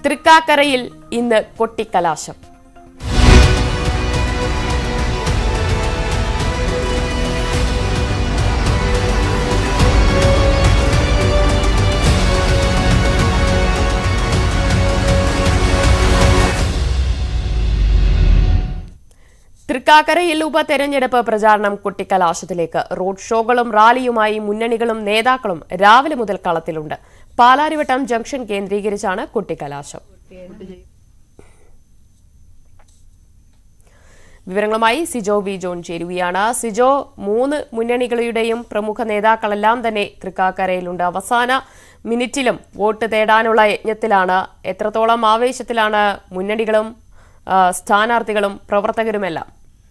തൃക്കാക്കരയിൽ ഇന്ന് കൊട്ടിക്കലാശം തൃക്കാക്കരയിൽ ഉപതെരഞ്ഞെടുപ്പ് പ്രചാരണം കൊട്ടിക്കലാശത്തിലേക്ക് റോഡ് ഷോകളും റാലിയുമായി മുന്നണികളും നേതാക്കളും രാവിലെ മുതൽ കളത്തിലുണ്ട് പാലാരിവട്ടം ജംഗ്ഷൻ കേന്ദ്രീകരിച്ചാണ് കൊട്ടിക്കലാശം വിവരങ്ങളുമായി സിജോ വി ജോൺ ചേരുകയാണ് സിജോ മൂന്ന് മുന്നണികളുടെയും പ്രമുഖ നേതാക്കളെല്ലാം തന്നെ തൃക്കാക്കരയിലുണ്ട് അവസാന മിനിറ്റിലും വോട്ട് തേടാനുള്ള യജ്ഞത്തിലാണ് എത്രത്തോളം ആവേശത്തിലാണ് മുന്നണികളും ആ, സ്ഥാനാർത്ഥികളും പ്രവർത്തകരുമെല്ലാം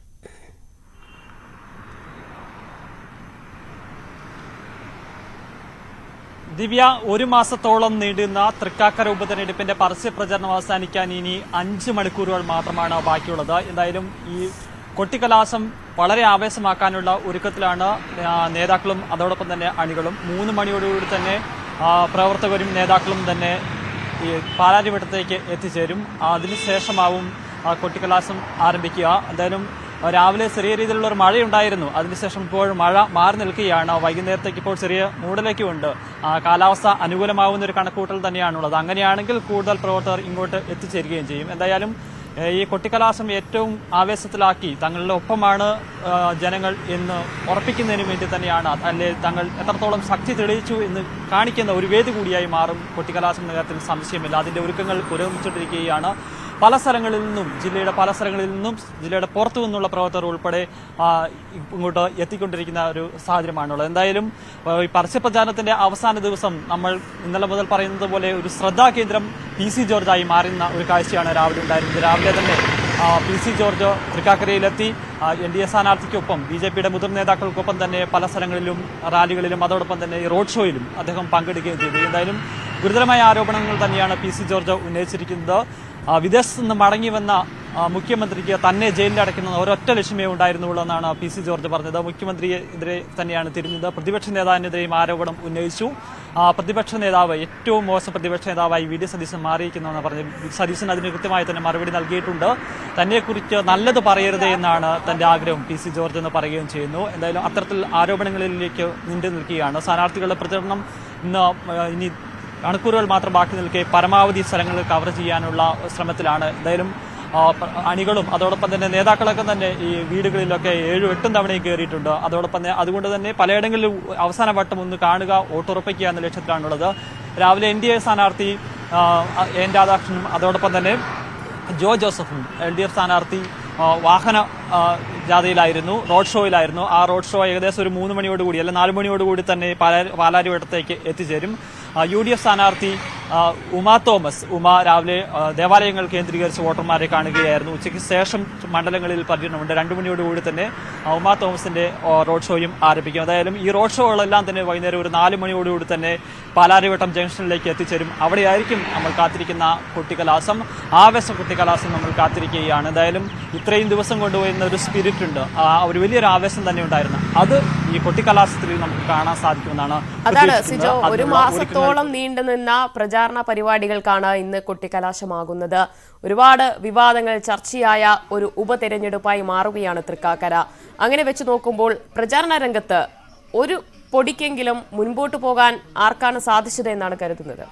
ദിവ്യ ഒരു മാസത്തോളം നീണ്ടുന്ന തൃക്കാക്കര ഉപതെരഞ്ഞെടുപ്പിന്റെ പരസ്യ പ്രചരണം അവസാനിക്കാൻ ഇനി അഞ്ച് മണിക്കൂറുകൾ മാത്രമാണ് ബാക്കിയുള്ളത് എന്തായാലും ഈ കൊട്ടിക്കലാശം വളരെ ആവേശമാക്കാനുള്ള ഒരുക്കത്തിലാണ് ആ, നേതാക്കളും അതോടൊപ്പം തന്നെ അണികളും മൂന്ന് മണിയോടുകൂടി തന്നെ ആ, പ്രവർത്തകരും നേതാക്കളും തന്നെ ഈ പാലാരിവട്ടത്തേക്ക് എത്തിച്ചേരും അതിനുശേഷമാവും ആ, കൊട്ടിക്കലാശം ആരംഭിക്കുക എന്തായാലും രാവിലെ ചെറിയ രീതിയിലുള്ള ഒരു മഴയുണ്ടായിരുന്നു അതിനുശേഷം ഇപ്പോൾ മഴ മാറി നിൽക്കുകയാണ് വൈകുന്നേരത്തേക്ക് ഇപ്പോൾ ചെറിയ മൂടലൊക്കെ ഉണ്ട് ആ, കാലാവസ്ഥ അനുകൂലമാവുന്ന ഒരു കണക്കൂട്ടൽ തന്നെയാണുള്ളത് അങ്ങനെയാണെങ്കിൽ കൂടുതൽ പ്രവർത്തകർ ഇങ്ങോട്ട് എത്തിച്ചേരുകയും ചെയ്യും എന്തായാലും ഏ, ഈ കൊട്ടിക്കലാശം ഏറ്റവും ആവേശത്തിലാക്കി തങ്ങളുടെ ഒപ്പമാണ് ആ, ജനങ്ങൾ എന്ന് ഉറപ്പിക്കുന്നതിന് വേണ്ടി തന്നെയാണ് അല്ലെ തങ്ങൾ എത്രത്തോളം ശക്തി തെളിയിച്ചു എന്ന് കാണിക്കുന്ന ഒരു വേദി കൂടിയായി മാറും കൊട്ടിക്കലാശം എന്ന കാര്യത്തിൽ സംശയമില്ല അതിന്റെ ഒരുക്കങ്ങൾ പുരോഗമിച്ചുകൊണ്ടിരിക്കുകയാണ് പല സ്ഥലങ്ങളിൽ നിന്നും ജില്ലയുടെ പല സ്ഥലങ്ങളിൽ നിന്നും ജില്ലയുടെ പുറത്തു നിന്നുള്ള പ്രവർത്തകർ ഉൾപ്പെടെ ആ, ഇങ്ങോട്ട് എത്തിക്കൊണ്ടിരിക്കുന്ന ഒരു സാഹചര്യമാണുള്ളത് എന്തായാലും ആ, ഈ പരസ്യപ്രചാരണത്തിന്റെ അവസാന ദിവസം നമ്മൾ ഇന്നലെ മുതൽ പറയുന്നത് പോലെ ഒരു ശ്രദ്ധാകേന്ദ്രം പി സി ജോർജായി മാറുന്ന ഒരു കാഴ്ചയാണ് രാവിലെ ഉണ്ടായിരുന്നത് രാവിലെ തന്നെ ആ, പി സി ജോർജ് തൃക്കാക്കരയിലെത്തി എൻ ഡി എ സ്ഥാനാർത്ഥിക്കൊപ്പം ബി ജെ പിയുടെ മുതിർന്ന നേതാക്കൾക്കൊപ്പം തന്നെ പല സ്ഥലങ്ങളിലും റാലികളിലും അതോടൊപ്പം തന്നെ ഈ റോഡ് ഷോയിലും അദ്ദേഹം പങ്കെടുക്കുകയും ചെയ്തു എന്തായാലും ഗുരുതരമായ ആരോപണങ്ങൾ തന്നെയാണ് പി സി ജോർജ് ഉന്നയിച്ചിരിക്കുന്നത് ആ, വിദേശത്ത് നിന്ന് മടങ്ങി വന്ന ആ, മുഖ്യമന്ത്രിക്ക് തന്നെ ജയിലിൽ അടയ്ക്കുന്ന ഒരൊറ്റ ലക്ഷ്യമേ ഉണ്ടായിരുന്നുള്ളൂ എന്നാണ് പി സി ജോർജ് പറഞ്ഞത് മുഖ്യമന്ത്രിയെതിരെ തന്നെയാണ് തിരിഞ്ഞത് പ്രതിപക്ഷ നേതാവിനെതിരെയും ആരോപണം ഉന്നയിച്ചു ആ, പ്രതിപക്ഷ നേതാവ് ഏറ്റവും മോശം പ്രതിപക്ഷ നേതാവായി വി ഡി സതീശൻ മാറിയിരിക്കുന്നുവെന്ന് പറഞ്ഞ് സതീശൻ അതിന് കൃത്യമായി തന്നെ മറുപടി നൽകിയിട്ടുണ്ട് തന്നെക്കുറിച്ച് നല്ലത് പറയരുത് എന്നാണ് തന്റെ ആഗ്രഹം പി സി ജോർജ് എന്ന് പറയുകയും ചെയ്യുന്നു എന്തായാലും അത്തരത്തിൽ ആരോപണങ്ങളിലേക്ക് നീണ്ടു നിൽക്കുകയാണ് സ്ഥാനാർത്ഥികളുടെ പ്രചരണം ഇന്ന് ആ, ഇനി മണിക്കൂറുകൾ മാത്രം ബാക്കി നിൽക്കെ പരമാവധി സ്ഥലങ്ങൾ കവർ ചെയ്യാനുള്ള ശ്രമത്തിലാണ് എന്തായാലും ആ, പ- അണികളും അതോടൊപ്പം തന്നെ നേതാക്കളൊക്കെ തന്നെ ഈ വീടുകളിലൊക്കെ ഏഴും എട്ടും തവണയും കയറിയിട്ടുണ്ട് അതോടൊപ്പം തന്നെ അതുകൊണ്ട് തന്നെ പലയിടങ്ങളിലും അവസാന വട്ടം ഒന്ന് കാണുക വോട്ടുറപ്പിക്കുക എന്ന ലക്ഷ്യത്തിലാണുള്ളത് രാവിലെ എൻ ഡി എ സ്ഥാനാർത്ഥി ആ, എൻ രാധാകൃഷ്ണനും അതോടൊപ്പം തന്നെ ജോ ജോസഫും എൽ ഡി എഫ് സ്ഥാനാർത്ഥി ആ, വാഹന ആ, ജാഥയിലായിരുന്നു റോഡ് ഷോയിലായിരുന്നു ആ റോഡ് ഷോ ഏകദേശം ഒരു മൂന്ന് മണിയോടുകൂടി അല്ല നാല് മണിയോടുകൂടി തന്നെ പാലാ- പാലാരിവട്ടത്തേക്ക് എത്തിച്ചേരും ആ, യു ഡി എഫ് സ്ഥാനാർത്ഥി ആ, ഉമാ തോമസ് ഉമ രാവിലെ ആ, ദേവാലയങ്ങൾ കേന്ദ്രീകരിച്ച് വോട്ടർമാരെ കാണുകയായിരുന്നു ഉച്ചയ്ക്ക് ശേഷം മണ്ഡലങ്ങളിൽ പര്യടനമുണ്ട് രണ്ടു മണിയോടുകൂടി തന്നെ ആ, ഉമാ തോമസിന്റെ ആ, റോഡ് ഷോയും ആരംഭിക്കും എന്തായാലും ഈ റോഡ് ഷോകളെല്ലാം തന്നെ വൈകുന്നേരം ഒരു നാല് മണിയോടുകൂടി തന്നെ പാലാരിവട്ടം ജംഗ്ഷനിലേക്ക് എത്തിച്ചേരും അവിടെയായിരിക്കും നമ്മൾ കാത്തിരിക്കുന്ന കുട്ടിക്കലാസം ആവേശ കുട്ടിക്കലാസം നമ്മൾ കാത്തിരിക്കുകയാണ് എന്തായാലും ഇത്രയും ദിവസം കൊണ്ടുപോയിരുന്ന ഒരു സ്പിരിറ്റ് ഉണ്ട് ആ ഒരു വലിയൊരു ആവേശം തന്നെ ഉണ്ടായിരുന്നു അത് ഈ കുട്ടിക്കലാസത്തിൽ നമുക്ക് കാണാൻ സാധിക്കുമെന്നാണ് അതാണ് പ്രതീക്ഷിക്കുന്നത്. സിജോ ഒരു അതിനുള്ള മാസത്തോളം നീണ്ടുനിന്ന പ്രചാരണ പരിപാടികൾക്കാണ് ഇന്ന് കൊട്ടിക്കലാശമാകുന്നത് ഒരുപാട് വിവാദങ്ങൾ ചർച്ചയായ ഒരു ഉപതെരഞ്ഞെടുപ്പായി മാറുകയാണ് തൃക്കാക്കര അങ്ങനെ വെച്ച് നോക്കുമ്പോൾ പ്രചാരണ രംഗത്ത് ഒരു പൊടിക്കെങ്കിലും മുൻപോട്ട് പോകാൻ ആർക്കാണ് സാധിച്ചത് എന്നാണ് കരുതുന്നത്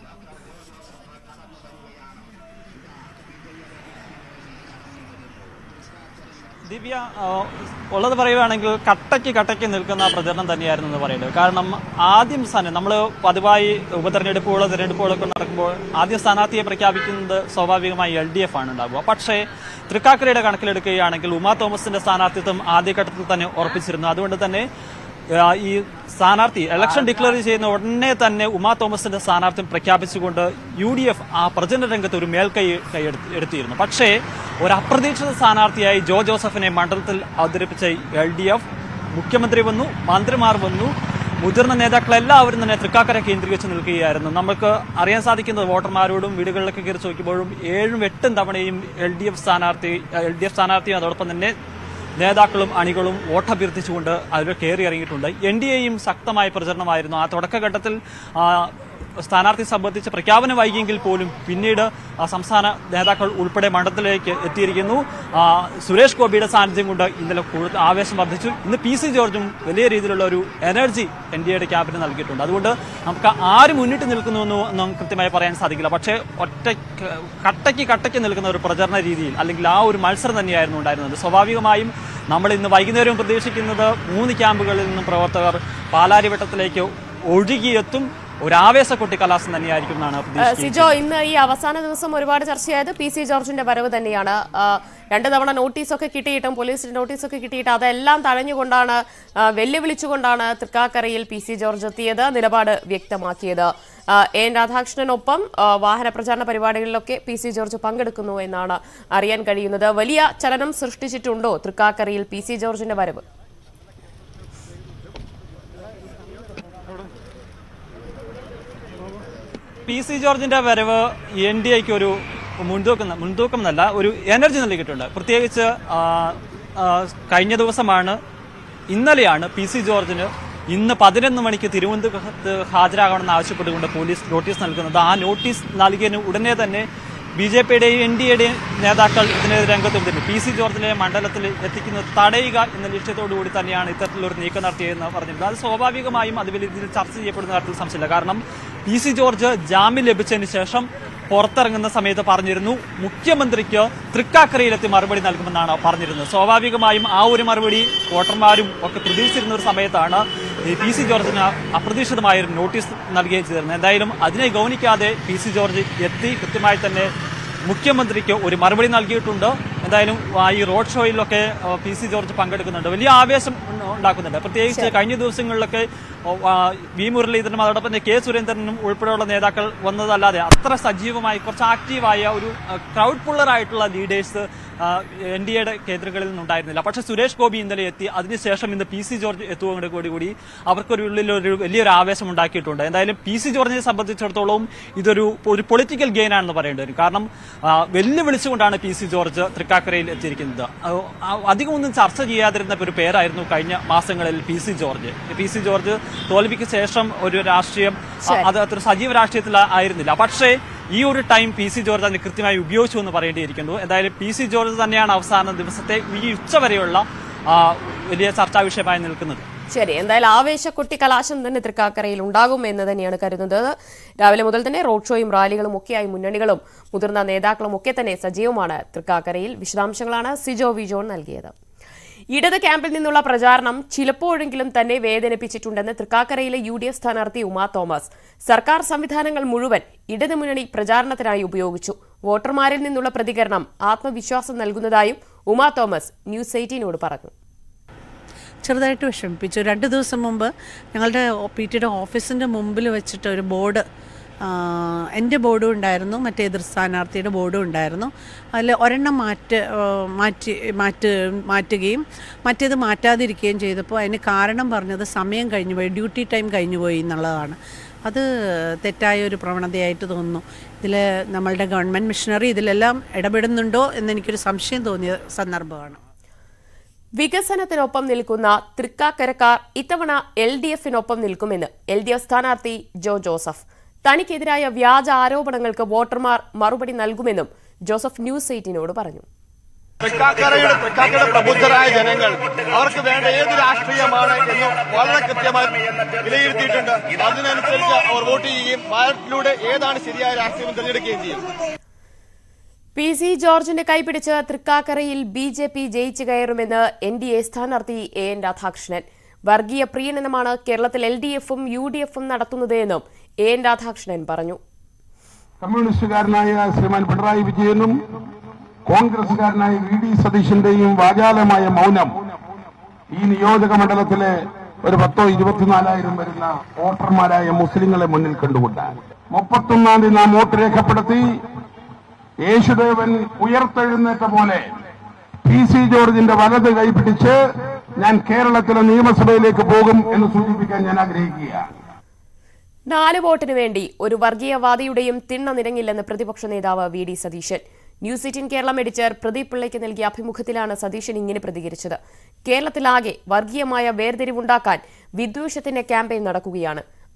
ദിവ്യ ആ, ഉള്ളത് പറയുകയാണെങ്കിൽ കട്ടയ്ക്ക് കട്ടയ്ക്ക് നിൽക്കുന്ന പ്രചരണം തന്നെയായിരുന്നു എന്ന് പറയുന്നത് കാരണം ആദ്യം സ്ഥാനം നമ്മൾ പതിവായി ഉപതെരഞ്ഞെടുപ്പുകളോ തിരഞ്ഞെടുപ്പുകളൊക്കെ നടക്കുമ്പോൾ ആദ്യം സ്ഥാനാർത്ഥിയെ പ്രഖ്യാപിക്കുന്നത് സ്വാഭാവികമായി എൽ ഡി എഫ് ആണ് ഉണ്ടാകുക പക്ഷേ തൃക്കാക്കരയുടെ കണക്കിലെടുക്കുകയാണെങ്കിൽ ഉമാ തോമസിന്റെ സ്ഥാനാർത്ഥിത്വം ആദ്യഘട്ടത്തിൽ തന്നെ ഉറപ്പിച്ചിരുന്നു അതുകൊണ്ട് തന്നെ ആ, ഈ സ്ഥാനാർത്ഥി ഇലക്ഷൻ ഡിക്ലെയർ ചെയ്യുന്ന ഉടനെ തന്നെ ഉമാ തോമസിന്റെ സ്ഥാനാർത്ഥ്യം പ്രഖ്യാപിച്ചുകൊണ്ട് യു ഡി എഫ് ആ പ്രചരണ രംഗത്ത് ഒരു മേൽക്കൈ കൈ എടുത്ത് എടുത്തിരുന്നു പക്ഷേ ഒരു അപ്രതീക്ഷിത സ്ഥാനാർത്ഥിയായി ജോ ജോസഫിനെ മണ്ഡലത്തിൽ അവതരിപ്പിച്ച എൽ ഡി എഫ് മുഖ്യമന്ത്രി വന്നു മന്ത്രിമാർ വന്നു മുതിർന്ന നേതാക്കളെല്ലാവരും തന്നെ തൃക്കാക്കര കേന്ദ്രീകരിച്ച് നിൽക്കുകയായിരുന്നു നമുക്ക് അറിയാൻ സാധിക്കുന്നത് വോട്ടർമാരോടും വീടുകളിലൊക്കെ കയറി ചോദിക്കുമ്പോഴും ഏഴും എട്ടും തവണയും എൽ ഡി എഫ് സ്ഥാനാർത്ഥി എൽ ഡി എഫ് സ്ഥാനാർത്ഥിയും അതോടൊപ്പം തന്നെ നേതാക്കളും അണികളും വോട്ടഭ്യർത്ഥിച്ചുകൊണ്ട് അതിൽ കയറി ഇറങ്ങിയിട്ടുണ്ട് എൻ ഡി എയും ശക്തമായ പ്രചരണമായിരുന്നു ആ തുടക്കഘട്ടത്തിൽ ആ, സ്ഥാനാർത്ഥി സംബന്ധിച്ച് പ്രഖ്യാപനം വൈകിയെങ്കിൽ പോലും പിന്നീട് ആ, സംസ്ഥാന നേതാക്കൾ ഉൾപ്പെടെ മണ്ഡലത്തിലേക്ക് എത്തിയിരിക്കുന്നു ആ, സുരേഷ് ഗോപിയുടെ സാന്നിധ്യം കൊണ്ട് ഇന്നലെ കൂടുതൽ ആവേശം വർദ്ധിച്ചു ഇന്ന് പി സി ജോർജും വലിയ രീതിയിലുള്ള ഒരു എനർജി എൻ ഡി എയുടെ ക്യാബിന് നൽകിയിട്ടുണ്ട് അതുകൊണ്ട് നമുക്ക് ആര് മുന്നിട്ട് നിൽക്കുന്നു എന്ന് നമുക്ക് കൃത്യമായി പറയാൻ സാധിക്കില്ല പക്ഷേ ഒറ്റ കട്ടയ്ക്ക് കട്ടയ്ക്ക് നിൽക്കുന്ന ഒരു പ്രചരണ രീതിയിൽ അല്ലെങ്കിൽ ആ ഒരു മത്സരം തന്നെയായിരുന്നു ഉണ്ടായിരുന്നത് സ്വാഭാവികമായും നമ്മൾ ഇന്ന് വൈകുന്നേരം പ്രതീക്ഷിക്കുന്നത് മൂന്ന് ക്യാമ്പുകളിൽ നിന്നും പ്രവർത്തകർ പാലാരിവട്ടത്തിലേക്ക് ഒഴുകിയെത്തും ഒരു ആവേശ കൊട്ടിക്കലാസം തന്നെയായിരിക്കും എന്നാണ് പ്രതീക്ഷിക്കുന്നത് സിജോ ഇന്ന് ഈ അവസാന ദിവസം ഒരുപാട് ചർച്ചയായത് പി സി ജോർജിന്റെ വരവ് തന്നെയാണ് ആ, രണ്ട് തവണ നോട്ടീസൊക്കെ കിട്ടിയിട്ടും പോലീസിന്റെ നോട്ടീസൊക്കെ കിട്ടിയിട്ട് അതെല്ലാം തഴഞ്ഞുകൊണ്ടാണ് ആ, വെല്ലുവിളിച്ചുകൊണ്ടാണ് തൃക്കാക്കരയിൽ പി സി ജോർജ് എത്തിയത് നിലപാട് വ്യക്തമാക്കിയത് ആ, എൻ രാധാകൃഷ്ണനൊപ്പം ആ, വാഹന പ്രചാരണ പരിപാടികളിലൊക്കെ പി സി ജോർജ് പങ്കെടുക്കുന്നു എന്നാണ് അറിയാൻ കഴിയുന്നത് വലിയ ചലനം സൃഷ്ടിച്ചിട്ടുണ്ടോ തൃക്കാക്കരയിൽ പി സി ജോർജിന്റെ വരവ് പി സി ജോർജിന്റെ വരവ് എൻ ഡി എക്ക് ഒരു മുൻതൂക്കം മുൻതൂക്കം എന്നല്ല ഒരു എനർജി നൽകിയിട്ടുണ്ട് പ്രത്യേകിച്ച് ആ, ആ, കഴിഞ്ഞ ദിവസമാണ് ഇന്നലെയാണ് പി സി ജോർജിന് ഇന്ന് പതിനൊന്ന് മണിക്ക് തിരുവനന്തപുരത്ത് ഹാജരാകണമെന്ന് ആവശ്യപ്പെട്ടുകൊണ്ട് പോലീസ് നോട്ടീസ് നൽകുന്നത് ആ നോട്ടീസ് നൽകിയതിന് ഉടനെ തന്നെ ബി ജെ പിയുടെയും എൻ ഡി എയുടെയും നേതാക്കൾ ഇതിനെതിരെ രംഗത്തുണ്ട് പി സി ജോർജിനെ മണ്ഡലത്തിൽ എത്തിക്കുന്നത് തടയുക എന്ന ലക്ഷ്യത്തോടു കൂടി തന്നെയാണ് ഇത്തരത്തിലൊരു നീക്കം നടത്തിയതെന്ന് പറഞ്ഞിട്ടുണ്ട് അത് സ്വാഭാവികമായും അത് വലിയ രീതിയിൽ ചർച്ച ചെയ്യപ്പെടുന്ന കാര്യത്തിൽ സംശയമില്ല കാരണം പി സി ജോർജ് ജാമ്യം ലഭിച്ചതിന് ശേഷം പുറത്തിറങ്ങുന്ന സമയത്ത് പറഞ്ഞിരുന്നു മുഖ്യമന്ത്രിക്ക് തൃക്കാക്കരയിലെത്തി മറുപടി നൽകുമെന്നാണ് പറഞ്ഞിരുന്നത് സ്വാഭാവികമായും ആ ഒരു മറുപടി വോട്ടർമാരും ഒക്കെ പ്രതീക്ഷിച്ചിരുന്ന ഒരു സമയത്താണ് ഈ പി സി ജോർജിന് അപ്രതീക്ഷിതമായ ഒരു നോട്ടീസ് നൽകുകയും ചെയ്തിരുന്നത് എന്തായാലും അതിനെ ഗൗനിക്കാതെ പി സി ജോർജ് എത്തി കൃത്യമായി തന്നെ മുഖ്യമന്ത്രിക്ക് ഒരു മറുപടി നൽകിയിട്ടുണ്ട് എന്തായാലും ആ, ഈ റോഡ് ഷോയിലൊക്കെ ആ, പി സി ജോർജ് പങ്കെടുക്കുന്നുണ്ട് വലിയ ആവേശം ഉണ്ട- ഉണ്ടാക്കുന്നുണ്ട് പ്രത്യേകിച്ച് കഴിഞ്ഞ ദിവസങ്ങളിലൊക്കെ ഓ, ആ, വി മുരളീധരനും അതോടൊപ്പം തന്നെ കെ സുരേന്ദ്രനും ഉൾപ്പെടെയുള്ള നേതാക്കൾ വന്നതല്ലാതെ അത്ര സജീവമായി കുറച്ച് ആക്റ്റീവായ ഒരു ക്രൗഡ് പുള്ളർ ആയിട്ടുള്ള ലീഡേഴ്സ് എൻ ഡി എയുടെ കേന്ദ്രങ്ങളിൽ നിന്നുണ്ടായിരുന്നില്ല പക്ഷെ സുരേഷ് ഗോപി ഇന്നലെ എത്തി അതിനുശേഷം ഇന്ന് പി സി ജോർജ് എത്തുന്നതോട് കൂടി കൂടി അവർക്കൊരു ഉള്ളിൽ ഒരു വലിയൊരു ആവേശം ഉണ്ടാക്കിയിട്ടുണ്ട് എന്തായാലും പി സി ജോർജിനെ സംബന്ധിച്ചിടത്തോളം ഇതൊരു ഒരു പൊളിറ്റിക്കൽ ഗെയിൻ ആണെന്ന് പറയേണ്ടി വരും കാരണം ആ, വെല്ലുവിളിച്ചുകൊണ്ടാണ് പി സി ജോർജ് തൃക്കാക്കരയിൽ എത്തിയിരിക്കുന്നത് ആ, ആ, അധികമൊന്നും ചർച്ച ചെയ്യാതിരുന്ന ഒരു പേരായിരുന്നു കഴിഞ്ഞ മാസങ്ങളിൽ P C George P C George തോൽവിക്ക് ശേഷം ഒരു രാഷ്ട്രീയം ആ, അത് അത്ര സജീവ രാഷ്ട്രീയത്തിൽ ആയിരുന്നില്ല പക്ഷേ ഈ ഒരു ടൈം പി സി ജോർജ് അതിന് കൃത്യമായി ഉപയോഗിച്ചു എന്ന് പറയേണ്ടിയിരിക്കുന്നു എന്തായാലും പി സി ജോർജ് തന്നെയാണ് അവസാന ദിവസത്തെ ഈ ഉച്ചവരെയുള്ള ആ, വലിയ ചർച്ചാ വിഷയമായി നിൽക്കുന്നത് ശരി എന്തായാലും ആവേശ കുട്ടിക്കലാശം തന്നെ തൃക്കാക്കരയിൽ ഉണ്ടാകും എന്ന് തന്നെയാണ് കരുതുന്നത് രാവിലെ മുതൽ തന്നെ റോഡ് ഷോയും റാലികളും ഒക്കെയായി മുന്നണികളും മുതിർന്ന നേതാക്കളും ഒക്കെ തന്നെ സജീവമാണ് തൃക്കാക്കരയിൽ വിശദാംശങ്ങളാണ് സിജോ വിജോൺ നൽകിയത് ഇടത് ക്യാമ്പിൽ നിന്നുള്ള പ്രചാരണം ചിലപ്പോഴെങ്കിലും തന്നെ വേദനിപ്പിച്ചിട്ടുണ്ടെന്ന് തൃക്കാക്കരയിലെ യു ഡി എഫ് സ്ഥാനാർത്ഥി ഉമാ തോമസ് സർക്കാർ സംവിധാനങ്ങൾ മുഴുവൻ ഇടത് മുന്നണി പ്രചാരണത്തിനായി ഉപയോഗിച്ചു വോട്ടർമാരിൽ നിന്നുള്ള പ്രതികരണം ആത്മവിശ്വാസം നൽകുന്നതായും ഉമാ തോമസ് ന്യൂസ് എയ്റ്റീനോട് പറഞ്ഞു ചെറുതായിട്ട് വിഷമിപ്പിച്ചു രണ്ട് ദിവസം മുമ്പ് ഞങ്ങളുടെ പി ടിയുടെ ഓഫീസിൻ്റെ മുമ്പിൽ വെച്ചിട്ട് ഒരു ബോർഡ് എൻ്റെ ബോർഡും ഉണ്ടായിരുന്നു മറ്റേ എതിർ സ്ഥാനാർത്ഥിയുടെ ബോർഡും ഉണ്ടായിരുന്നു അതിൽ ഒരെണ്ണം മാറ്റ് ആ, മാറ്റി മാറ്റ് മാറ്റുകയും മറ്റേത് മാറ്റാതിരിക്കുകയും ചെയ്തപ്പോൾ അതിന് കാരണം പറഞ്ഞത് സമയം കഴിഞ്ഞു പോയി ഡ്യൂട്ടി ടൈം കഴിഞ്ഞു പോയി എന്നുള്ളതാണ് അത് തെറ്റായ ഒരു പ്രവണതയായിട്ട് തോന്നുന്നു ഇതിൽ നമ്മളുടെ ഗവൺമെൻറ് മിഷനറി ഇതിലെല്ലാം ഇടപെടുന്നുണ്ടോ എന്നെനിക്കൊരു സംശയം തോന്നിയ സന്ദർഭമാണ് വികസനത്തിനൊപ്പം നിൽക്കുന്ന തൃക്കാക്കരക്കാർ ഇത്തവണ എൽ ഡി എഫിനൊപ്പം നിൽക്കുമെന്ന് എൽ ഡി എഫ് സ്ഥാനാർത്ഥി ജോ ജോസഫ് തനിക്കെതിരായ വ്യാജ ആരോപണങ്ങൾക്ക് വോട്ടർമാർ മറുപടി നൽകുമെന്നും ജോസഫ് ന്യൂസ് എയ്റ്റിനോട് പറഞ്ഞു തൃക്കാക്കരയുടെ തൃക്കാക്കരയുടെ പ്രബുദ്ധരായ ജനങ്ങൾ അവർക്ക് വേണ്ട ഏത് രാഷ്ട്രീയമാണ് എന്ന് വളരെ കൃത്യമായി വിലയിരുത്തിയിട്ടുണ്ട് അതിനനുസരിച്ച് അവർ വോട്ട് ചെയ്യുകയും ബാലറ്റിലൂടെ ഏതാണ് ശരിയായ രാഷ്ട്രീയം തിരഞ്ഞെടുക്കുകയും ചെയ്യും പി സി ജോർജിന്റെ കൈപിടിച്ച് തൃക്കാക്കരയിൽ ബി ജെ പി ജയിച്ചു കയറുമെന്ന് എൻ ഡി എ സ്ഥാനാർത്ഥി എ എൻ രാധാകൃഷ്ണൻ വർഗീയ പ്രീണനമാണ് കേരളത്തിൽ എൽ ഡി എഫും യു ഡി എഫും നടത്തുന്നത് എന്നും എ എൻ രാധാകൃഷ്ണൻ പറഞ്ഞു കമ്മ്യൂണിസ്റ്റുകാരനായ ശ്രീമാൻ പിണറായി വിജയനും കോൺഗ്രസുകാരനായ വി ഡി സതീശന്റെയും വാചാലമായ മൗനം ഈ നിയോജക മണ്ഡലത്തിലെ ഒരു പത്തോ ഇരുപത്തിനാലായിരം വരുന്ന വോട്ടർമാരായ മുസ്ലിങ്ങളെ മുന്നിൽ കണ്ടുകൊണ്ടാണ് മുപ്പത്തൊന്നാം തീയതി നാം വോട്ട് രേഖപ്പെടുത്തി യേശുദേവൻ ഉയർത്തെഴുന്നേറ്റ പോലെ പി സി ജോർജിന്റെ വലത് കൈപിടിച്ച് ഞാൻ കേരളത്തിലെ നിയമസഭയിലേക്ക് പോകും എന്ന് സൂചിപ്പിക്കാൻ ഞാൻ ആഗ്രഹിക്കുകയാണ് നാല് വോട്ടിന് വേണ്ടി ഒരു വർഗീയവാദിയുടെയും തിണ്ണ നിരങ്ങില്ലെന്ന് പ്രതിപക്ഷ നേതാവ് V D Satheesan News Eighteen Keralam editor Pradeep പിള്ളയ്ക്ക് നൽകിയ അഭിമുഖത്തിലാണ് സതീശൻ ഇങ്ങനെ പ്രതികരിച്ചത് കേരളത്തിലാകെ വർഗീയമായ വേർതിരിവുണ്ടാക്കാൻ വിദ്വേഷത്തിന്റെ ക്യാമ്പയിൻ നടക്കുകയാണ്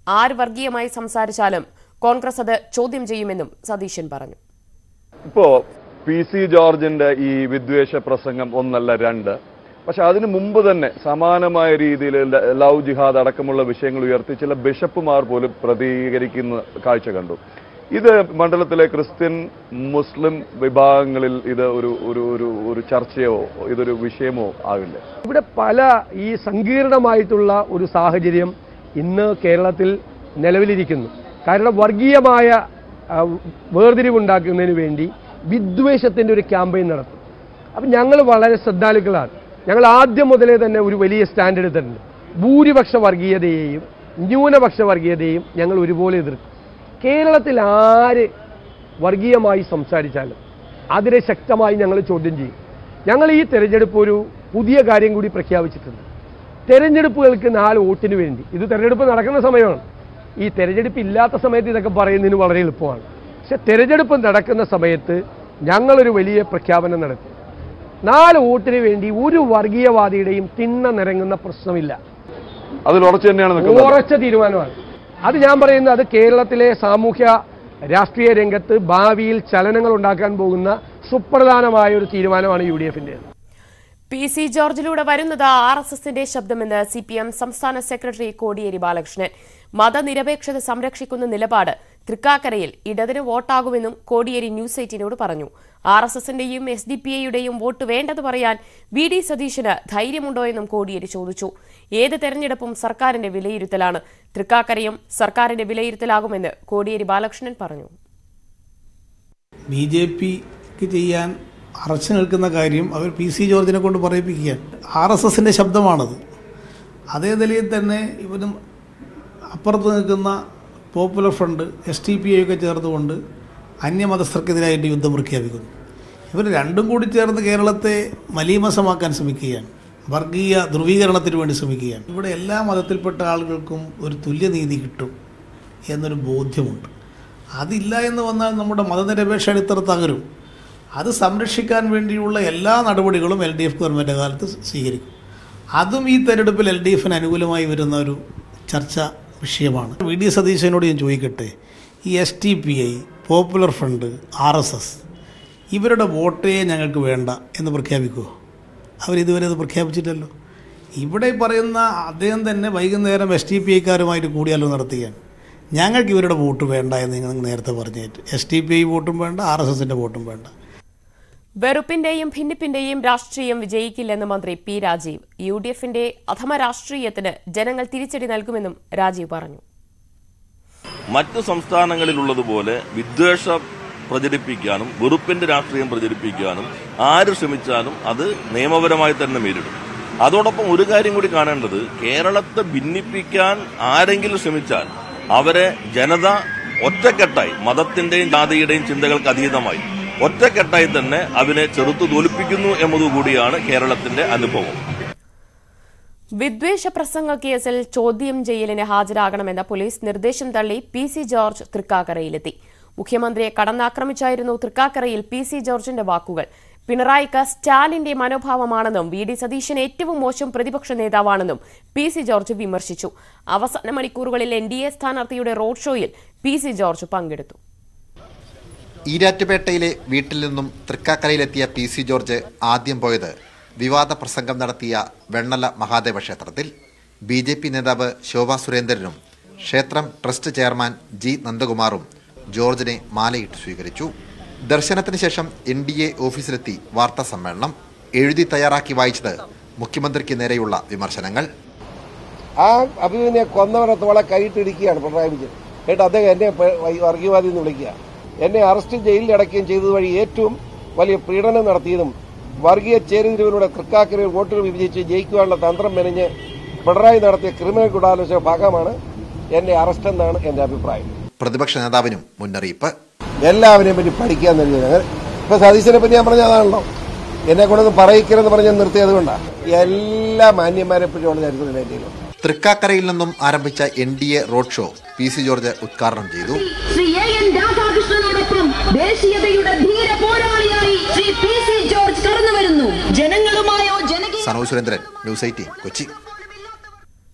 ആര് വർഗീയമായി സംസാരിച്ചാലും കോൺഗ്രസ് അത് ചോദ്യം ചെയ്യുമെന്നും സതീശൻ പറഞ്ഞു ഇപ്പോ പി സി ജോർജിന്റെ ഈ വിദ്വേഷ പ്രസംഗം ഒന്നല്ല രണ്ട് പക്ഷെ അതിനു മുമ്പ് തന്നെ സമാനമായ രീതിയിൽ ല- ലവ് ജിഹാദ് അടക്കമുള്ള വിഷയങ്ങൾ ഉയർത്തി ചില ബിഷപ്പുമാർ പോലും പ്രതികരിക്കുന്ന കാഴ്ച കണ്ടു ഇത് മണ്ഡലത്തിലെ ക്രിസ്ത്യൻ മുസ്ലിം വിഭാഗങ്ങളിൽ ഇത് ഒരു ഒരു ഒരു ഒരു ചർച്ചയോ ഇതൊരു വിഷയമോ ആകില്ലേ ഇവിടെ പല ഈ സങ്കീർണമായിട്ടുള്ള ഒരു സാഹചര്യം ഇന്ന് കേരളത്തിൽ നിലവിലിരിക്കുന്നു കാരണം വർഗീയമായ ആ, വേർതിരിവുണ്ടാക്കുന്നതിന് വേണ്ടി വിദ്വേഷത്തിൻ്റെ ഒരു ക്യാമ്പയിൻ നടത്തും അപ്പം ഞങ്ങൾ വളരെ ശ്രദ്ധാലുക്കളാണ് ഞങ്ങൾ ആദ്യം മുതലേ തന്നെ ഒരു വലിയ സ്റ്റാൻഡ് എടുത്തിട്ടുണ്ട് ഭൂരിപക്ഷ വർഗീയതയെയും ന്യൂനപക്ഷ വർഗീയതയെയും ഞങ്ങൾ ഒരുപോലെ എതിർക്കും കേരളത്തിൽ ആര് വർഗീയമായി സംസാരിച്ചാലും അതിനെ ശക്തമായി ഞങ്ങൾ ചോദ്യം ചെയ്യും ഞങ്ങൾ ഈ തെരഞ്ഞെടുപ്പ് ഒരു പുതിയ കാര്യം കൂടി പ്രഖ്യാപിച്ചിട്ടുണ്ട് തെരഞ്ഞെടുപ്പുകൾക്ക് നാല് വോട്ടിന് വേണ്ടി ഇത് തെരഞ്ഞെടുപ്പ് നടക്കുന്ന സമയമാണ് ഈ തെരഞ്ഞെടുപ്പ് ഇല്ലാത്ത സമയത്ത് ഇതൊക്കെ പറയുന്നതിന് വളരെ എളുപ്പമാണ് പക്ഷെ തെരഞ്ഞെടുപ്പ് നടക്കുന്ന സമയത്ത് ഞങ്ങളൊരു വലിയ പ്രഖ്യാപനം നടത്തി നാല് വോട്ടിന് വേണ്ടി ഒരു വർഗീയവാദിയുടെയും തിണ്ണ നിരങ്ങുന്ന പ്രശ്നമില്ല അതിൽ ഉറച്ചു തന്നെയാണ് നിൽക്കുന്നത് ഉറച്ച തീരുമാനമാണ് അത് ഞാൻ പറയുന്നത് അത് കേരളത്തിലെ സാമൂഹ്യ രാഷ്ട്രീയ രംഗത്ത് ഭാവിയിൽ ചലനങ്ങൾ ഉണ്ടാക്കാൻ പോകുന്ന സുപ്രധാനമായ ഒരു തീരുമാനമാണ് യു ഡി എഫിൻ്റെത് പി സി ജോർജിലൂടെ വരുന്നത് ആർ എസ് എസിന്റെ ശബ്ദമെന്ന് സി പി എം സംസ്ഥാന സെക്രട്ടറി കോടിയേരി ബാലകൃഷ്ണൻ മതനിരപേക്ഷത സംരക്ഷിക്കുന്ന നിലപാട് തൃക്കാക്കരയിൽ ഇടതിന് വോട്ടാകുമെന്നും കോടിയേരി ന്യൂസ് എയ്റ്റിനോട് പറഞ്ഞു ആർ എസ് എസിന്റെയും എസ് ഡി പി ഐയുടെയും വോട്ട് വേണ്ടെന്ന് പറയാൻ വി ഡി സതീശന് ധൈര്യമുണ്ടോ എന്നും കോടിയേരി ചോദിച്ചു ഏത് തെരഞ്ഞെടുപ്പും സർക്കാരിന്റെ വിലയിരുത്തലാണ് തൃക്കാക്കരയും സർക്കാരിന്റെ വിലയിരുത്തലാകുമെന്ന് കോടിയേരി ബാലകൃഷ്ണൻ പറഞ്ഞു ബി ജെ പിക്ക് ചെയ്യാൻ അറച്ചു നിൽക്കുന്ന കാര്യം അവർ പി സി ജോർജിനെ കൊണ്ട് പറയിപ്പിക്കുകയാണ് ആർ എസ് എസിൻ്റെ ശബ്ദമാണത് അതേ നിലയിൽ തന്നെ ഇവരും അപ്പുറത്ത് നിൽക്കുന്ന Popular Front S T P ഒക്കെ ചേർത്തുകൊണ്ട് അന്യമതസ്ഥർക്കെതിരായിട്ട് യുദ്ധം പ്രഖ്യാപിക്കുന്നു ഇവർ രണ്ടും കൂടി ചേർന്ന് കേരളത്തെ മലീമസമാക്കാൻ ശ്രമിക്കുകയാണ് വർഗീയ ധ്രുവീകരണത്തിന് വേണ്ടി ശ്രമിക്കുകയാണ് ഇവിടെ എല്ലാ മതത്തിൽപ്പെട്ട ആളുകൾക്കും ഒരു തുല്യനീതി കിട്ടും എന്നൊരു ബോധ്യമുണ്ട് അതില്ല എന്ന് വന്നാൽ നമ്മുടെ മതനിരപേക്ഷ അടിത്തറ തകരും അത് സംരക്ഷിക്കാൻ വേണ്ടിയുള്ള എല്ലാ നടപടികളും എൽ ഡി എഫ് ഗവൺമെൻറ് കാലത്ത് സ്വീകരിക്കും അതും ഈ തെരഞ്ഞെടുപ്പിൽ എൽ ഡി എഫിന് അനുകൂലമായി വരുന്ന ഒരു ചർച്ച വിഷയമാണ് വി ഡി സതീശനോട് ഞാൻ ചോദിക്കട്ടെ ഈ S T P I Popular Front R S S ഇവരുടെ വോട്ടേ ഞങ്ങൾക്ക് വേണ്ട എന്ന് പ്രഖ്യാപിക്കുമോ അവരിതുവരെ അത് പ്രഖ്യാപിച്ചില്ലല്ലോ ഇവിടെ ഈ പറയുന്ന അദ്ദേഹം തന്നെ വൈകുന്നേരം എസ് ടി പി ഐക്കാരുമായിട്ട് കൂടിയാലോ നടത്തുകയാണ് ഞങ്ങൾക്ക് ഇവരുടെ വോട്ട് വേണ്ട എന്ന് നിങ്ങൾ നേരത്തെ പറഞ്ഞിട്ട് എസ് ടി പി ഐ വോട്ടും വേണ്ട ആർ എസ് എസിൻ്റെ വോട്ടും വേണ്ട വെറുപ്പിന്റെയും ഭിന്നിപ്പിന്റെയും രാഷ്ട്രീയം വിജയിക്കില്ലെന്ന് മന്ത്രി പി രാജീവ് യു ഡി എഫിന്റെ അധമ രാഷ്ട്രീയത്തിന് ജനങ്ങൾ തിരിച്ചടി നൽകുമെന്നും രാജീവ് പറഞ്ഞു മറ്റ് സംസ്ഥാനങ്ങളിലുള്ളതുപോലെ വിദ്വേഷം പ്രചരിപ്പിക്കാനും വെറുപ്പിന്റെ രാഷ്ട്രീയം പ്രചരിപ്പിക്കാനും ആര് ശ്രമിച്ചാലും അത് നിയമപരമായി തന്നെ നേരിടും അതോടൊപ്പം ഒരു കാര്യം കൂടി കാണേണ്ടത് കേരളത്തെ ഭിന്നിപ്പിക്കാൻ ആരെങ്കിലും ശ്രമിച്ചാൽ അവരെ ജനത ഒറ്റക്കെട്ടായി മതത്തിന്റെയും ജാതിയുടെയും ചിന്തകൾക്ക് അതീതമായി ഒറ്റക്കെട്ടായി തന്നെ അവരെ ചെറുത്തു തോൽപ്പിക്കുന്നു എന്നതുകൂടിയാണ് കേരളത്തിന്റെ അനുഭവം വിദ്വേഷ പ്രസംഗ കേസിൽ ചോദ്യം ചെയ്യലിന് ഹാജരാകണമെന്ന പോലീസ് നിർദ്ദേശം തള്ളി പി സി ജോർജ് തൃക്കാക്കരയിലെത്തി മുഖ്യമന്ത്രിയെ കടന്നാക്രമിച്ചായിരുന്നു തൃക്കാക്കരയിൽ പി സി ജോർജിന്റെ വാക്കുകൾ പിണറായിക്ക് സ്റ്റാലിന്റെ മനോഭാവമാണെന്നും വി ഡി സതീശൻ ഏറ്റവും മോശം പ്രതിപക്ഷ നേതാവാണെന്നും പി സി ജോർജ് വിമർശിച്ചു അവസാന മണിക്കൂറുകളിൽ എൻ ഡി എ സ്ഥാനാർത്ഥിയുടെ റോഡ് ഷോയിൽ പി സി ജോർജ് പങ്കെടുത്തു ഈരാറ്റുപേട്ടയിലെ വീട്ടിൽ നിന്നും തൃക്കാക്കരയിലെത്തിയ പി സി ജോർജ് ആദ്യം പോയത് വിവാദ പ്രസംഗം നടത്തിയ വെണ്ണല മഹാദേവ ക്ഷേത്രത്തിൽ ബി ജെ പി നേതാവ് ശോഭാ സുരേന്ദ്രനും ക്ഷേത്രം ട്രസ്റ്റ് ചെയർമാൻ ജി നന്ദകുമാറും ജോർജിനെ മാലയിട്ട് സ്വീകരിച്ചു ദർശനത്തിന് ശേഷം എൻ ഡി എ ഓഫീസിലെത്തി വാർത്താ സമ്മേളനം എഴുതി തയ്യാറാക്കി വായിച്ചത് മുഖ്യമന്ത്രിക്ക് നേരെയുള്ള വിമർശനങ്ങൾ ആ അഭിമന്യെ കൊന്നവരെ തോളെ കൈയിട്ടിടിക്കുകയാണ് പിണറായി വിജയൻ എന്നിട്ട് അദ്ദേഹം എന്നെ പ- വർഗീയവാദി എന്ന് വിളിക്കുക എന്നെ അറസ്റ്റ് ജയിലിൽ അടയ്ക്കുകയും ചെയ്തത് വഴി ഏറ്റവും വലിയ പീഡനം നടത്തിയതും വർഗീയ ചേരുതിരിവിലൂടെ തൃക്കാക്കരയിൽ വോട്ടുകൾ വിഭജിച്ച് ജയിക്കുവാനുള്ള തന്ത്രം മെനഞ്ഞ് പിണറായി നടത്തിയ ക്രിമിനൽ ഗൂഢാലോചന ഭാഗമാണ് എന്റെ അറസ്റ്റ് എന്നാണ് എന്റെ അഭിപ്രായം പ്രതിപക്ഷ നേതാവിനും മുന്നറിയിപ്പ് എല്ലാവരെയും പറ്റി പഠിക്കാൻ നൽകിയത് ഇപ്പൊ സതീശനെ പറ്റി ഞാൻ പറഞ്ഞ അതാണല്ലോ എന്നെ കൊണ്ടൊന്ന് പറയിക്കരുതെന്ന് പറഞ്ഞ് നിർത്തിയത് കൊണ്ടാണ് എല്ലാ മാന്യന്മാരെ പറ്റിയുള്ള ചരിത്രത്തിൽ എൻ്റെ കയ്യിലുണ്ട് തൃക്കാക്കരയിൽ നിന്നും ആരംഭിച്ച N D A road show P C George ഉദ്ഘാടനം ചെയ്തു ശ്രീ എ എൻ രാധാകൃഷ്ണനോടൊപ്പം ദേശീയതയുടെ ധീര പോരാളിയായി ശ്രീ പി സി ജോർജ് കടന്നു വരുന്നു ജനങ്ങളുമായോ ജനകീയ സനോജ് സുരേന്ദ്രൻ ന്യൂസ് എയ്റ്റീൻ കൊച്ചി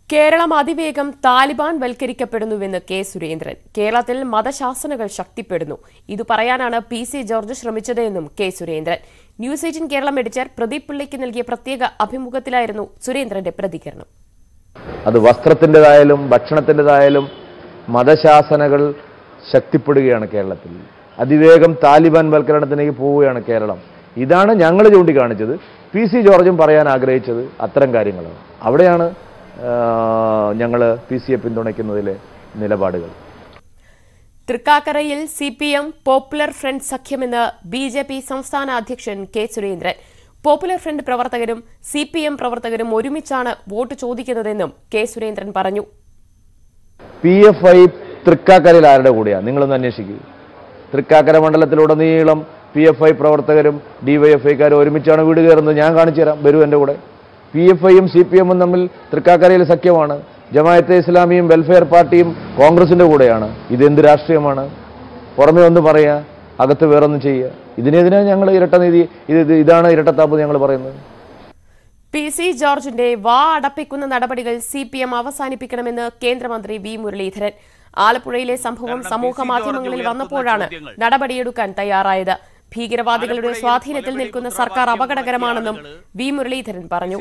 കേരളം അതിവേഗം താലിബാൻ വൽക്കരിക്കപ്പെടുന്നുവെന്ന് കെ സുരേന്ദ്രൻ കേരളത്തിൽ മതശാസനകൾ ശക്തിപ്പെടുന്നു ഇത് പറയാനാണ് പി സി ജോർജ് ശ്രമിച്ചതെന്നും K Surendran News Eighteen Keralam editor Pradeep പിള്ളയ്ക്ക് നൽകിയ പ്രത്യേക അഭിമുഖത്തിലായിരുന്നു സുരേന്ദ്രന്റെ പ്രതികരണം അത് വസ്ത്രത്തിൻ്റെതായാലും ഭക്ഷണത്തിൻ്റെതായാലും മതശാസനകൾ ശക്തിപ്പെടുകയാണ് കേരളത്തിൽ അതിവേഗം താലിബാൻ വൽക്കരണത്തിലേക്ക് പോവുകയാണ് കേരളം ഇതാണ് ഞങ്ങൾ ചൂണ്ടിക്കാണിച്ചത് പി സി ജോർജും പറയാൻ ആഗ്രഹിച്ചത് അത്തരം കാര്യങ്ങളാണ് അവിടെയാണ് ഞങ്ങൾ പി സിയെ പിന്തുണയ്ക്കുന്നതിലെ നിലപാടുകൾ തൃക്കാക്കരയിൽ C P M Popular Front സഖ്യമെന്ന് ബി ജെ പി സംസ്ഥാന അധ്യക്ഷൻ കെ സുരേന്ദ്രൻ പോപ്പുലർ ഫ്രണ്ട് പ്രവർത്തകരും സി പി എം പ്രവർത്തകരും ഒരുമിച്ചാണ് വോട്ട് ചോദിക്കുന്നതെന്നും കെ സുരേന്ദ്രൻ പറഞ്ഞു പി എഫ് ഐ തൃക്കാക്കരയിൽ ആരുടെ കൂടെയാണ് നിങ്ങളൊന്ന് അന്വേഷിക്കുക തൃക്കാക്കര മണ്ഡലത്തിലുടനീളം പി എഫ് ഐ പ്രവർത്തകരും ഡിവൈഎഫ്ഐക്കാരും ഒരുമിച്ചാണ് വീട് കയറുന്നത് ഞാൻ കാണിച്ചു തരാം വരൂ എൻ്റെ കൂടെ പി എഫ് ഐയും സി പി എമ്മും തമ്മിൽ തൃക്കാക്കരയിൽ സഖ്യമാണ് ജമായത്തെ ഇസ്ലാമിയും വെൽഫെയർ പാർട്ടിയും കോൺഗ്രസിന്റെ കൂടെയാണ് ഇതെന്ത് രാഷ്ട്രീയമാണ് പുറമെ ഒന്ന് പറയുക അകത്ത് വേറൊന്നും ചെയ്യുക ഇതിനെതിരെ ഞങ്ങൾ ഇരട്ട നീതി ഇത് ഇത് ഇതാണ് ഇരട്ടത്താപ്പ് ഞങ്ങൾ പറയുന്നത് പി സി ജോർജിന്റെ വാ അടപ്പിക്കുന്ന നടപടികൾ സി പി എം അവസാനിപ്പിക്കണമെന്ന് കേന്ദ്രമന്ത്രി വി മുരളീധരൻ ആലപ്പുഴയിലെ സംഭവം സമൂഹ മാധ്യമങ്ങളിൽ വന്നപ്പോഴാണ് നടപടിയെടുക്കാൻ തയ്യാറായത് ഭീകരവാദികളുടെ സ്വാധീനത്തിൽ നിൽക്കുന്ന സർക്കാർ അപകടകരമാണെന്നും വി മുരളീധരൻ പറഞ്ഞു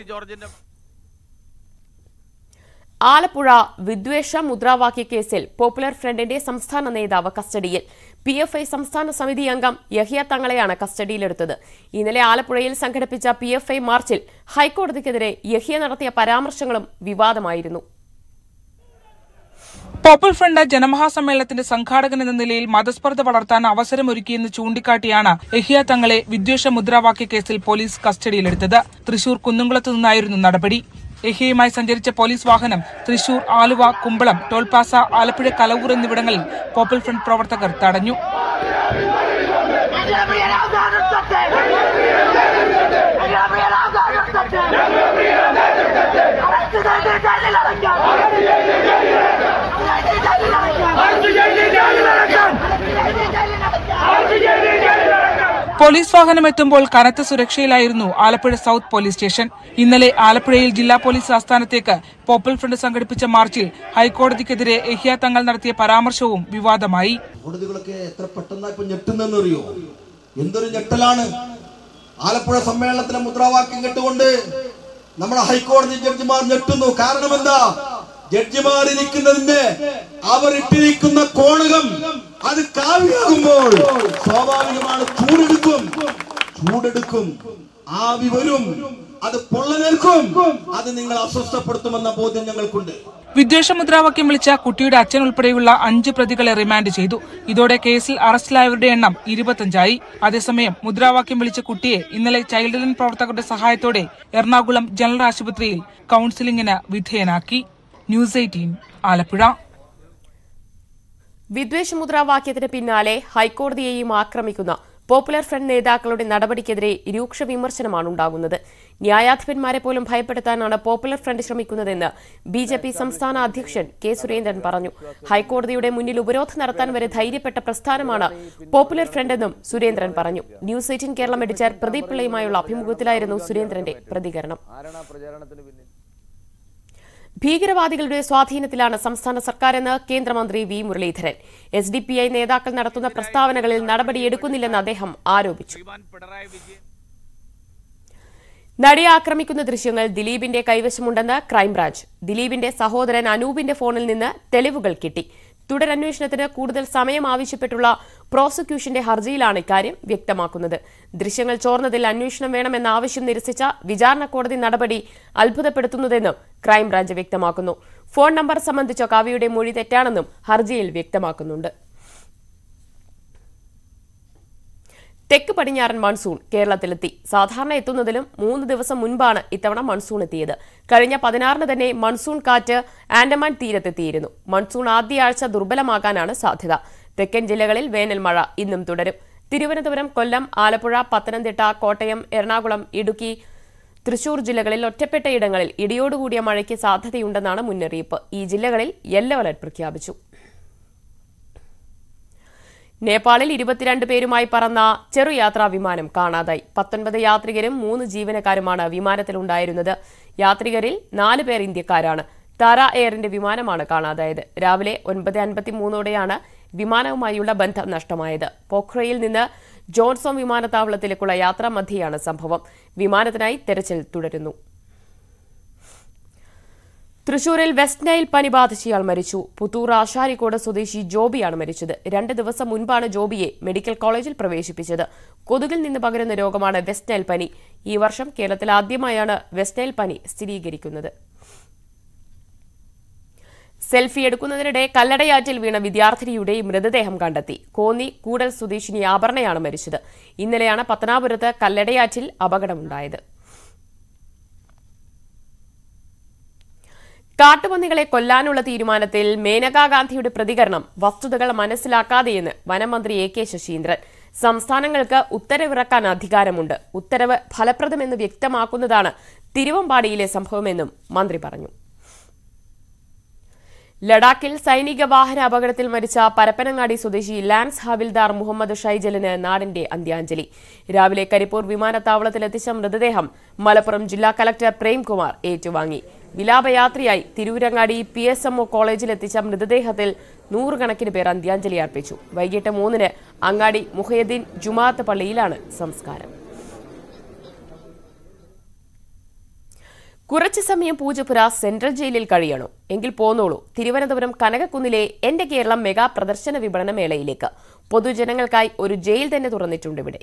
ആലപ്പുഴ വിദ്വേഷ മുദ്രാവാക്യ കേസിൽ പോപ്പുലർ ഫ്രണ്ടിന്റെ സംസ്ഥാന നേതാവ് കസ്റ്റഡിയിൽ പി എഫ് ഐ സംസ്ഥാന സമിതി അംഗം യഹിയ തങ്ങളെയാണ് കസ്റ്റഡിയിലെടുത്തത് ഇന്നലെ ആലപ്പുഴയിൽ സംഘടിപ്പിച്ച പി എഫ് ഐ മാർച്ചിൽ ഹൈക്കോടതിക്കെതിരെ യഹിയ നടത്തിയ പരാമർശങ്ങളും വിവാദമായിരുന്നു പോപ്പുലർ ഫ്രണ്ട് ജനമഹാസമ്മേളനത്തിന്റെ സംഘാടകൻ എന്ന നിലയിൽ മതസ്പർദ്ധ വളർത്താൻ അവസരമൊരുക്കിയെന്ന് ചൂണ്ടിക്കാട്ടിയാണ് എഹിയ തങ്ങളെ വിദ്വേഷ മുദ്രാവാക്യ കേസിൽ പോലീസ് കസ്റ്റഡിയിലെടുത്തത് തൃശൂർ കുന്നുംകുളത്ത് നിന്നായിരുന്നു നടപടി എഹിയയുമായി സഞ്ചരിച്ച പോലീസ് വാഹനം തൃശൂർ ആലുവ കുമ്പളം ടോൾപാസ ആലപ്പുഴ കലവൂർ എന്നിവിടങ്ങളിൽ പോപ്പുലർ ഫ്രണ്ട് പ്രവർത്തകർ തടഞ്ഞു പോലീസ് വാഹനം എത്തുമ്പോൾ കനത്ത സുരക്ഷയിലായിരുന്നു ആലപ്പുഴ സൗത്ത് പോലീസ് സ്റ്റേഷൻ ഇന്നലെ ആലപ്പുഴയിൽ ജില്ലാ പോലീസ് ആസ്ഥാനത്തേക്ക് പോപ്പുലർ ഫ്രണ്ട് സംഘടിപ്പിച്ച മാർച്ചിൽ ഹൈക്കോടതിക്കെതിരെ എഹിയ തങ്ങൾ നടത്തിയ പരാമർശവും വിവാദമായി കോടതികളൊക്കെ എത്ര പെട്ടെന്ന് ഇപ്പൊ ഞെട്ടുന്നെന്നറിയോ എന്തൊരു ഞെട്ടലാണ് ആലപ്പുഴ സമ്മേളനത്തിലെ മുദ്രാവാക്യം കേട്ടുകൊണ്ട് നമ്മുടെ ഹൈക്കോടതി ജഡ്ജിമാർ ഞെട്ടുന്നു കാരണം എന്താ ജഡ്ജിമാർ ഇരിക്കുന്നതിന്റെ അവർ ഇട്ടിരിക്കുന്ന കോണകം അത് കാവ്യാകുമ്പോൾ സ്വാഭാവികമാണ് ചൂടെടുക്കും ചൂടെടുക്കും ആവി വരും അത് പൊള്ളലേൽക്കും അത് നിങ്ങൾ അസ്വസ്ഥപ്പെടുത്തുമെന്ന ബോധ്യം ഞങ്ങൾക്കുണ്ട് വിദ്വേഷ മുദ്രാവാക്യം വിളിച്ച കുട്ടിയുടെ അച്ഛൻ ഉൾപ്പെടെയുള്ള അഞ്ച് പ്രതികളെ റിമാൻഡ് ചെയ്തു ഇതോടെ കേസിൽ അറസ്റ്റിലായവരുടെ എണ്ണം ഇരുപത്തഞ്ചായി അതേസമയം മുദ്രാവാക്യം വിളിച്ച കുട്ടിയെ ഇന്നലെ ചൈൽഡ് ലൈൻ പ്രവർത്തകരുടെ സഹായത്തോടെ എറണാകുളം ജനറൽ ആശുപത്രിയിൽ കൌൺസിലിംഗിന് വിധേയനാക്കി ന്യൂസ് എയ്റ്റീൻ ആലപ്പുഴ വിദ്വേഷ മുദ്രാവാക്യത്തിന് പിന്നാലെ ഹൈക്കോടതിയെയും ആക്രമിക്കുന്ന പോപ്പുലർ ഫ്രണ്ട് നേതാക്കളുടെ നടപടിക്കെതിരെ രൂക്ഷ വിമർശനമാണ് ഉണ്ടാകുന്നത് ന്യായാധിപന്മാരെ പോലും ഭയപ്പെടുത്താനാണ് പോപ്പുലർ ഫ്രണ്ട് ശ്രമിക്കുന്നതെന്ന് ബി ജെ പി സംസ്ഥാന അധ്യക്ഷൻ കെ സുരേന്ദ്രൻ പറഞ്ഞു ഹൈക്കോടതിയുടെ മുന്നിൽ ഉപരോധം നടത്താൻ വരെ ധൈര്യപ്പെട്ട പ്രസ്ഥാനമാണ് പോപ്പുലർ ഫ്രണ്ട് എന്നും സുരേന്ദ്രൻ പറഞ്ഞു News Eighteen Keralam editor Pradeep പിള്ളയുമായുള്ള അഭിമുഖത്തിലായിരുന്നു സുരേന്ദ്രന്റെ പ്രതികരണം ഭീകരവാദികളുടെ സ്വാധീനത്തിലാണ് സംസ്ഥാന സർക്കാരെന്ന് കേന്ദ്രമന്ത്രി V Muraleedharan S D P I നേതാക്കൾ നടത്തുന്ന പ്രസ്താവനകളിൽ നടപടിയെടുക്കുന്നില്ലെന്ന് അദ്ദേഹം ആരോപിച്ചു നടിയെ ആക്രമിക്കുന്ന ദൃശ്യങ്ങൾ ദിലീപിന്റെ കൈവശമുണ്ടെന്ന് ക്രൈംബ്രാഞ്ച് ദിലീപിന്റെ സഹോദരൻ അനൂപിന്റെ ഫോണിൽ നിന്ന് തെളിവുകൾ കിട്ടി തുടരന്വേഷണത്തിന് കൂടുതൽ സമയം ആവശ്യപ്പെട്ടുള്ള പ്രോസിക്യൂഷന്റെ ഹർജിയിലാണ് ഇക്കാര്യം വ്യക്തമാക്കുന്നത് ദൃശ്യങ്ങൾ ചോർന്നതിൽ അന്വേഷണം വേണമെന്ന ആവശ്യം നിരസിച്ച വിചാരണ കോടതി നടപടി അത്ഭുതപ്പെടുത്തുന്നതെന്നും ക്രൈംബ്രാഞ്ച് വ്യക്തമാക്കുന്നു ഫോൺ നമ്പർ സംബന്ധിച്ച കാവ്യയുടെ മൊഴി തെറ്റാണെന്നും ഹർജിയിൽ വ്യക്തമാക്കുന്നുണ്ട് തെക്ക് പടിഞ്ഞാറൻ മൺസൂൺ കേരളത്തിലെത്തി സാധാരണ എത്തുന്നതിലും മൂന്ന് ദിവസം മുൻപാണ് ഇത്തവണ മൺസൂൺ എത്തിയത് കഴിഞ്ഞ പതിനാറിന് തന്നെ മൺസൂൺ കാറ്റ് ആൻഡമാൻ തീരത്തെത്തിയിരുന്നു മൺസൂൺ ആദ്യ ആഴ്ച ദുർബലമാകാനാണ് സാധ്യത തെക്കൻ ജില്ലകളിൽ വേനൽ മഴ ഇന്നും തുടരും തിരുവനന്തപുരം കൊല്ലം ആലപ്പുഴ പത്തനംതിട്ട കോട്ടയം എറണാകുളം ഇടുക്കി തൃശൂർ ജില്ലകളിൽ ഒറ്റപ്പെട്ട ഇടങ്ങളിൽ ഇടിയോടുകൂടിയ മഴയ്ക്ക് സാധ്യതയുണ്ടെന്നാണ് മുന്നറിയിപ്പ് ഈ ജില്ലകളിൽ യെല്ലോ അലർട്ട് പ്രഖ്യാപിച്ചു നേപ്പാളിൽ ഇരുപത്തിരണ്ട് പേരുമായി പറന്ന ചെറുയാത്രാ വിമാനം കാണാതായി പത്തൊൻപത് യാത്രികരും മൂന്ന് ജീവനക്കാരുമാണ് വിമാനത്തിലുണ്ടായിരുന്നത് യാത്രികരിൽ നാല് പേർ ഇന്ത്യക്കാരാണ് താര എയറിന്റെ വിമാനമാണ് കാണാതായത് രാവിലെ ഒൻപത് അൻപത്തി മൂന്നോടെയാണ് വിമാനവുമായുള്ള ബന്ധം നഷ്ടമായത് പോഖ്രയിൽ നിന്ന് ജോൺസോൺ വിമാനത്താവളത്തിലേക്കുള്ള യാത്രാ മധ്യയാണ് സംഭവം വിമാനത്തിനായി തെരച്ചിൽ തുടരുന്നു തൃശൂരിൽ വെസ്റ്റ് നൈൽ പനി ബാധിച്ചയാൾ മരിച്ചു പുത്തൂർ ആശാരിക്കോട് സ്വദേശി ജോബിയാണ് മരിച്ചത് രണ്ട് ദിവസം മുൻപാണ് ജോബിയെ മെഡിക്കൽ കോളേജിൽ പ്രവേശിപ്പിച്ചത് കൊതുകിൽ നിന്ന് പകരുന്ന രോഗമാണ് വെസ്റ്റ് നൈൽ പനി ഈ വർഷം കേരളത്തിൽ ആദ്യമായാണ് വെസ്റ്റ് നൈൽ പനി സ്ഥിരീകരിക്കുന്നത് സെൽഫി എടുക്കുന്നതിനിടെ കല്ലടയാറ്റിൽ വീണ വിദ്യാർത്ഥിനിയുടെ മൃതദേഹം കണ്ടെത്തി കോന്നി കൂടൽ സ്വദേശിനി ആഭരണയാണ് മരിച്ചത് ഇന്നലെയാണ് പത്തനാപുരത്ത് കല്ലടയാറ്റിൽ അപകടമുണ്ടായത് കാട്ടുപന്നികളെ കൊല്ലാനുള്ള തീരുമാനത്തിൽ മേനകാ ഗാന്ധിയുടെ പ്രതികരണം വസ്തുതകൾ മനസ്സിലാക്കാതെയെന്ന് വനമന്ത്രി എ കെ ശശീന്ദ്രൻ സംസ്ഥാനങ്ങൾക്ക് ഉത്തരവിറക്കാൻ അധികാരമുണ്ട് ഉത്തരവ് ഫലപ്രദമെന്ന് വ്യക്തമാക്കുന്നതാണ് തിരുവമ്പാടിയിലെ സംഭവമെന്നും മന്ത്രി പറഞ്ഞു ലഡാക്കിൽ സൈനിക വാഹന അപകടത്തിൽ മരിച്ച പരപ്പനങ്ങാടി സ്വദേശി ലാൻസ് ഹവിൽദാർ മുഹമ്മദ് ഷൈജലിന് നാടിന്റെ അന്ത്യാഞ്ജലി രാവിലെ കരിപ്പൂർ വിമാനത്താവളത്തിലെത്തിച്ച മൃതദേഹം മലപ്പുറം ജില്ലാ കലക്ടർ പ്രേംകുമാർ ഏറ്റുവാങ്ങി വിലാപയാത്രയായി തിരൂരങ്ങാടി പി എസ് എംഒ കോളേജിലെത്തിച്ച മൃതദേഹത്തിൽ നൂറുകണക്കിന് പേർ അന്ത്യാഞ്ജലി അർപ്പിച്ചു വൈകിട്ട് മൂന്നിന് അങ്ങാടി മുഹയദ്ദീൻ ജുമാഅത്ത് പള്ളിയിലാണ് സംസ്കാരം കുറച്ചു സമയം പൂജപ്പുര സെൻട്രൽ ജയിലിൽ കഴിയണോ എങ്കിൽ പോന്നോളൂ തിരുവനന്തപുരം കനകക്കുന്നിലെ എന്റെ കേരളം മെഗാ പ്രദർശന വിപണന മേളയിലേക്ക് പൊതുജനങ്ങൾക്കായി ഒരു ജയിൽ തന്നെ തുറന്നിട്ടുണ്ട് ഇവിടെ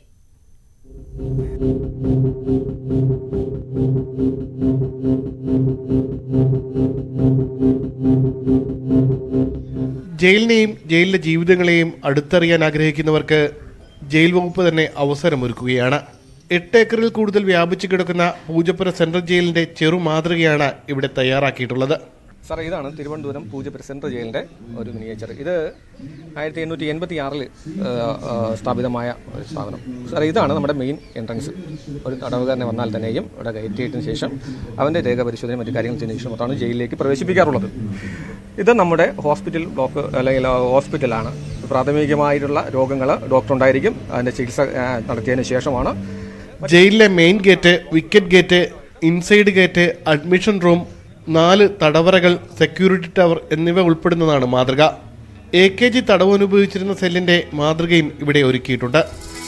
ജയിലിനെയും ജയിലിലെ ജീവിതങ്ങളെയും അടുത്തറിയാൻ ആഗ്രഹിക്കുന്നവർക്ക് ജയിൽ വകുപ്പ് തന്നെ അവസരമൊരുക്കുകയാണ് എട്ട് ഏക്കറിൽ കൂടുതൽ വ്യാപിച്ചു കിടക്കുന്ന പൂജപ്പുര സെൻട്രൽ ജയിലിന്റെ ചെറു മാതൃകയാണ് ഇവിടെ തയ്യാറാക്കിയിട്ടുള്ളത് സാർ ഇതാണ് തിരുവനന്തപുരം പൂജപ്പുര സെൻട്രൽ ജയിലിൻ്റെ ഒരു മിനിയേച്ചർ ഇത് ആയിരത്തി എണ്ണൂറ്റി എൺപത്തി ആറിൽ സ്ഥാപിതമായ ഒരു സ്ഥാപനം സാർ ഇതാണ് നമ്മുടെ മെയിൻ എൻട്രൻസ് ഒരു തടവുകാരനെ വന്നാൽ തന്നെയും ഇവിടെ കയറ്റിയതിന് ശേഷം അവൻ്റെ രേഖപരിശോധന മറ്റു കാര്യങ്ങൾ ചെയ്തതിനു ശേഷം മാത്രമാണ് ജയിലിലേക്ക് പ്രവേശിപ്പിക്കാറുള്ളത് ഇത് നമ്മുടെ ഹോസ്പിറ്റൽ ബ്ലോക്ക് അല്ലെങ്കിൽ ഹോസ്പിറ്റലാണ് പ്രാഥമികമായിട്ടുള്ള രോഗങ്ങൾ ഡോക്ടർ ഉണ്ടായിരിക്കും അതിൻ്റെ ചികിത്സ ആ, നടത്തിയതിന് ശേഷമാണ് ജയിലിലെ main gate wicket gate inside gate admission room നാല് തടവറകൾ സെക്യൂരിറ്റി ടവർ എന്നിവ ഉൾപ്പെടുന്നതാണ് മാതൃക എ കെ ജി തടവ് അനുഭവിച്ചിരുന്ന സെല്ലിന്റെ മാതൃകയും ഇവിടെ ഒരുക്കിയിട്ടുണ്ട്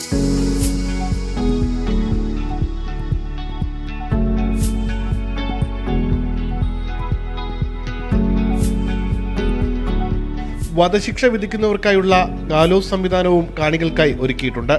വധശിക്ഷ വിധിക്കുന്നവർക്കായുള്ള ഗാലോസ് സംവിധാനവും കാണികൾക്കായി ഒരുക്കിയിട്ടുണ്ട്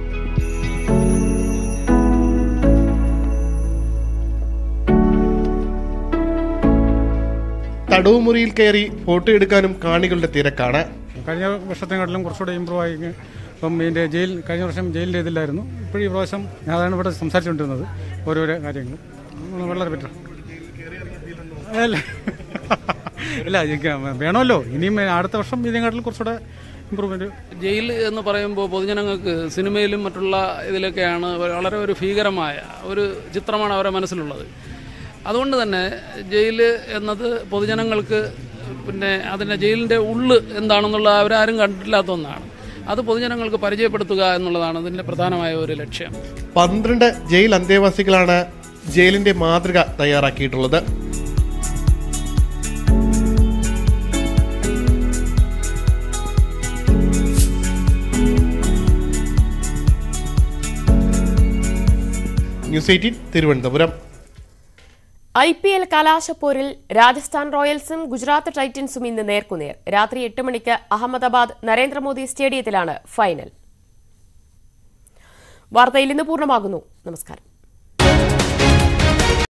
തടവ് മുറിയിൽ കയറി ഫോട്ടോ എടുക്കാനും കാണികളുടെ തിരക്കാണ് കഴിഞ്ഞ വർഷത്തെക്കാട്ടിലും കുറച്ചുകൂടെ ഇമ്പ്രൂവ് ആയി ഇപ്പം ഇതിൻ്റെ ജയിൽ കഴിഞ്ഞ വർഷം ജയിലിൻ്റെ ഇതില്ലായിരുന്നു ഇപ്പോഴും ഈ പ്രാവശ്യം ഞാൻ അതാണ് ഇവിടെ സംസാരിച്ചുകൊണ്ടിരുന്നത് ഓരോരോ കാര്യങ്ങൾ വളരെ ബെറ്റർ അല്ല ഇല്ല ഇത് വേണമല്ലോ ഇനിയും അടുത്ത വർഷം ഇതിനെക്കാട്ടിലും കുറച്ചുകൂടെ ഇമ്പ്രൂവ്മെൻറ്റ് ജയിൽ എന്ന് പറയുമ്പോൾ പൊതുജനങ്ങൾക്ക് സിനിമയിലും മറ്റുള്ള ഇതിലൊക്കെയാണ് വളരെ ഒരു ഭീകരമായ ഒരു ചിത്രമാണ് അവരുടെ മനസ്സിലുള്ളത് അതുകൊണ്ട് തന്നെ ജയിൽ എന്നത് പൊതുജനങ്ങൾക്ക് പിന്നെ അതിൻ്റെ ജയിലിൻ്റെ ഉള്ള് എന്താണെന്നുള്ള അവരാരും കണ്ടിട്ടില്ലാത്ത ഒന്നാണ് അത് പൊതുജനങ്ങൾക്ക് പരിചയപ്പെടുത്തുക എന്നുള്ളതാണ് ഇതിൻ്റെ പ്രധാനമായ ഒരു ലക്ഷ്യം പന്ത്രണ്ട് ജയിൽ അന്തേവാസികളാണ് ജയിലിന്റെ മാതൃക തയ്യാറാക്കിയിട്ടുള്ളത് News Eighteen Thiruvananthapuram I P L കലാശപ്പോരിൽ രാജസ്ഥാൻ റോയൽസും ഗുജറാത്ത് ടൈറ്റൻസും ഇന്ന് നേർക്കുനേർ രാത്രി എട്ട് മണിക്ക് അഹമ്മദാബാദ് നരേന്ദ്രമോദി സ്റ്റേഡിയത്തിലാണ് ഫൈനൽ വാർത്തയിൽ ഇന്ന് പൂർണ്ണമാകുന്നു നമസ്കാരം